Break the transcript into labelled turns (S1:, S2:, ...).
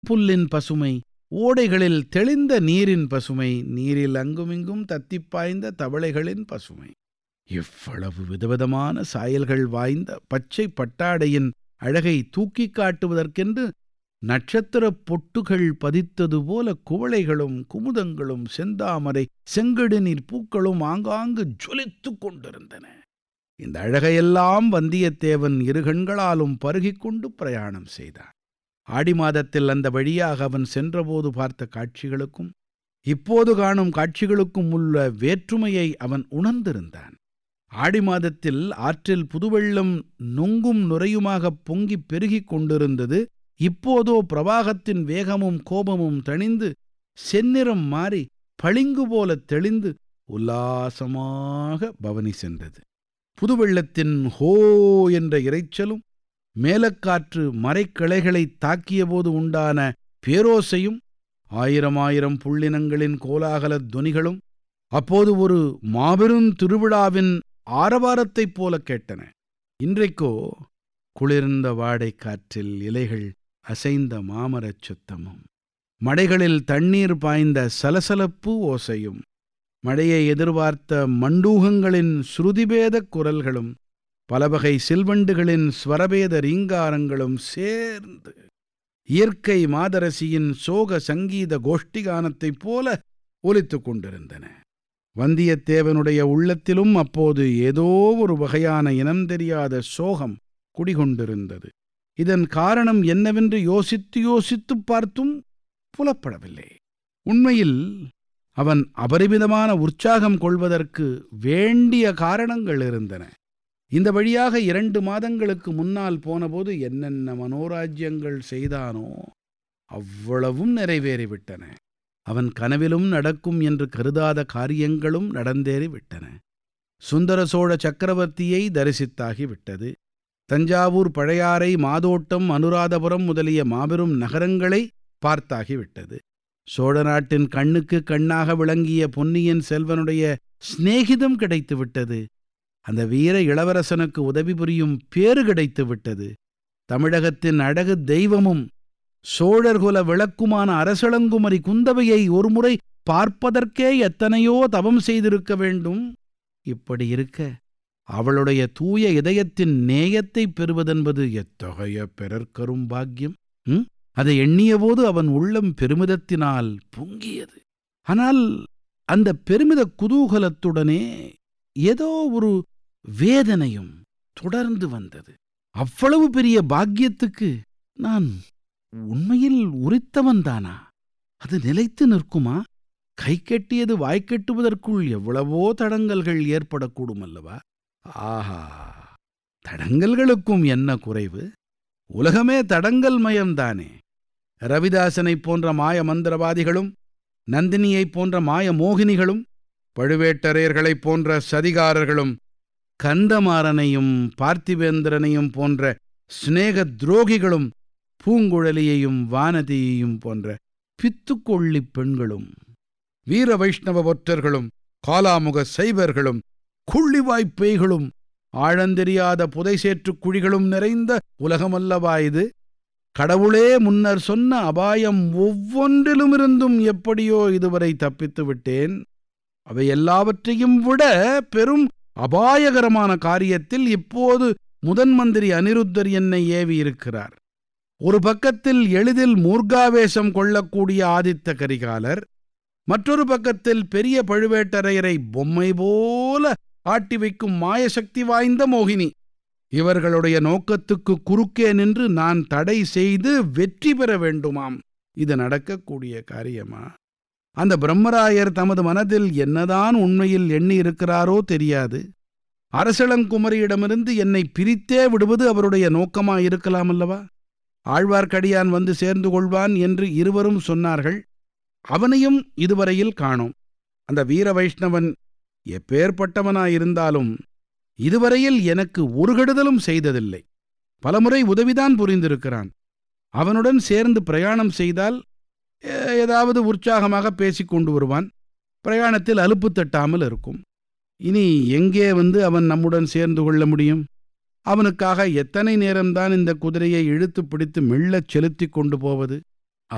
S1: புல்லின் பசுமை ஓடைகளில் தெளிந்த நீரின் பசுமை நீரில் அங்குமிங்கும் தத்திப் பாய்ந்த தவளைகளின் பசுமை இவ்வளவு விதவிதமான சாயல்கள் வாய்ந்த பச்சை பட்டாடையின் அழகை தூக்கிக் காட்டுவதற்கென்று நட்சத்திரப் பொட்டுகள் பதித்தது போல குவளைகளும் குமுதங்களும் செந்தாமரை செங்கடுநீர் பூக்களும் ஆங்காங்கு ஜொலித்துக் கொண்டிருந்தன இந்த அழகையெல்லாம் வந்தியத்தேவன் இரு கண்களாலும் பருகிக் கொண்டு பிரயாணம் செய்தான் ஆடி மாதத்தில் அந்த வழியாக அவன் சென்றபோது பார்த்த காட்சிகளுக்கும் இப்போது காணும் காட்சிகளுக்கும் உள்ள வேற்றுமையை அவன் உணர்ந்திருந்தான் ஆடி மாதத்தில் ஆற்றில் புதுவெள்ளம் நொங்கும் நுரையுமாகப் பொங்கிப் பெருகிக் கொண்டிருந்தது இப்போதோ பிரவாகத்தின் வேகமும் கோபமும் தணிந்து செந்நிறம் மாறி பளிங்கு போலத் தெளிந்து உல்லாசமாக பவனி சென்றது புதுவெள்ளத்தின் ஹோ என்ற இரைச்சலும் மேலக்காற்று மரைக்கிளைகளைத் தாக்கியபோது உண்டான பேரோசையும் ஆயிரம் ஆயிரம் புள்ளினங்களின் கோலாகலத் தொனிகளும் அப்போது ஒரு மாபெரும் திருவிழாவின் ஆரவாரத்தைப் போலக் கேட்டன இன்றைக்கோ குளிர்ந்த வாடைக் காற்றில் இலைகள் அசைந்த மாமரச் சுத்தமும் மடைகளில் தண்ணீர் பாய்ந்த சலசலப்பு ஓசையும் மழையை எதிர்பார்த்த மண்டூகங்களின் ஸ்ருதிபேதக் குரல்களும் பலவகை சில்வண்டுகளின் ஸ்வரபேத ரீங்காரங்களும் சேர்ந்து இயற்கை மாதரசியின் சோக சங்கீத கோஷ்டிகானத்தைப் போல ஒலித்துக் கொண்டிருந்தன வந்தியத்தேவனுடைய உள்ளத்திலும் அப்போது ஏதோ ஒரு வகையான இனம் தெரியாத சோகம் குடிகொண்டிருந்தது இதன் காரணம் என்னவென்று யோசித்து யோசித்துப் பார்த்தும் புலப்படவில்லை உண்மையில் அவன் அபரிமிதமான உற்சாகம் கொள்வதற்கு வேண்டிய காரணங்கள் இருந்தன இந்த வழியாக இரண்டு மாதங்களுக்கு முன்னால் போனபோது என்னென்ன மனோராஜ்யங்கள் செய்தானோ அவ்வளவும் நிறைவேறிவிட்டன அவன் கனவிலும் நடக்கும் என்று கருதாத காரியங்களும் நடந்தேறிவிட்டன சுந்தர சோழ சக்கரவர்த்தியை தரிசித்தாகிவிட்டது தஞ்சாவூர் பழையாறை மாதோட்டம் அனுராதபுரம் முதலிய மாபெரும் நகரங்களை பார்த்தாகிவிட்டது சோழ நாட்டின் கண்ணுக்கு கண்ணாக விளங்கிய பொன்னியின் செல்வனுடைய சிநேகிதம் கிடைத்துவிட்டது அந்த வீர இளவரசனுக்கு உதவி புரியும் பேறு கிடைத்து விட்டது தமிழகத்தின் அழகு தெய்வமும் சோழர்குல விளக்குமான அரசளங்குமரி குந்தவையை ஒருமுறை பார்ப்பதற்கே எத்தனையோ தவம் செய்திருக்க வேண்டும் இப்படி இருக்க அவளுடைய தூய இதயத்தின் நேயத்தை பெறுவதென்பது எத்தகைய பிறர்க்கரும் பாக்கியம் ம்? அதை எண்ணியபோது அவன் உள்ளம் பெருமிதத்தினால் பொங்கியது ஆனால் அந்த பெருமித குதூகலத்துடனே ஏதோ ஒரு வேதனையும் தொடர்ந்து வந்தது அவ்வளவு பெரிய பாக்கியத்துக்கு நான் உண்மையில் உரித்தவன்தானா அது நிலைத்து நிற்குமா கை கெட்டியது வாய்க்கெட்டுவதற்குள் எவ்வளவோ தடங்கல்கள் ஏற்படக்கூடும் அல்லவா ஆஹா தடங்கல்களுக்கும் என்ன குறைவு உலகமே தடங்கல் மயம்தானே ரவிதாசனைப் போன்ற மாய மந்திரவாதிகளும் நந்தினியைப் போன்ற மாய மோகினிகளும் பழுவேட்டரையர்களைப் போன்ற சதிகாரர்களும் கந்தமாறனையும் பார்த்திவேந்திரனையும் போன்ற சிநேக துரோகிகளும் பூங்குழலியையும் வானதியையும் போன்ற பித்துக்கொள்ளிப் பெண்களும் வீர வைஷ்ணவ ஒற்றர்களும் காலாமுக சைவர்களும் குள்ளிவாய்ப் பேய்களும் ஆழந்தெரியாத புதைசேற்றுக் குழிகளும் நிறைந்த உலகமல்லவா இது கடவுளே முன்னர் சொன்ன அபாயம் ஒவ்வொன்றிலுமிருந்தும் எப்படியோ இதுவரை தப்பித்து விட்டேன் அவை எல்லாவற்றையும் விட பெரும் அபாயகரமான காரியத்தில் இப்போது முதன் மந்திரி அனிருத்தர் என்னை ஏவி இருக்கிறார் ஒரு பக்கத்தில் எளிதில் மூர்காவேசம் கொள்ளக்கூடிய ஆதித்த கரிகாலர் மற்றொரு பக்கத்தில் பெரிய பழுவேட்டரையரை பொம்மை போல ஆட்டி வைக்கும் மாயசக்தி வாய்ந்த மோகினி இவர்களுடைய நோக்கத்துக்கு குறுக்கே நின்று நான் தடை செய்து வெற்றி பெற வேண்டுமாம் இது நடக்கக்கூடிய காரியமா அந்த பிரம்மராயர் தமது மனதில் என்னதான் உண்மையில் எண்ணி இருக்கிறாரோ தெரியாது அரசளங்குமரியிடமிருந்து என்னை பிரித்தே விடுவது அவருடைய நோக்கமாயிருக்கலாம் அல்லவா ஆழ்வார்க்கடியான் வந்து சேர்ந்து கொள்வான் என்று இருவரும் சொன்னார்கள் அவனையும் இதுவரையில் காணோம் அந்த வீர வைஷ்ணவன் எப்பேற்பட்டவனாயிருந்தாலும் இதுவரையில் எனக்கு ஒரு கெடுதலும் செய்ததில்லை பலமுறை உதவிதான் புரிந்திருக்கிறான் அவனுடன் சேர்ந்து பிரயாணம் செய்தால் ஏ- ஏதாவது உற்சாகமாக பேசிக் கொண்டு வருவான் பிரயாணத்தில் அலுப்பு தட்டாமல் இருக்கும் இனி எங்கே வந்து அவன் நம்முடன் சேர்ந்து கொள்ள முடியும் அவனுக்காக எத்தனை நேரம்தான் இந்த குதிரையை இழுத்து பிடித்து மெல்லச் செலுத்திக் கொண்டு போவது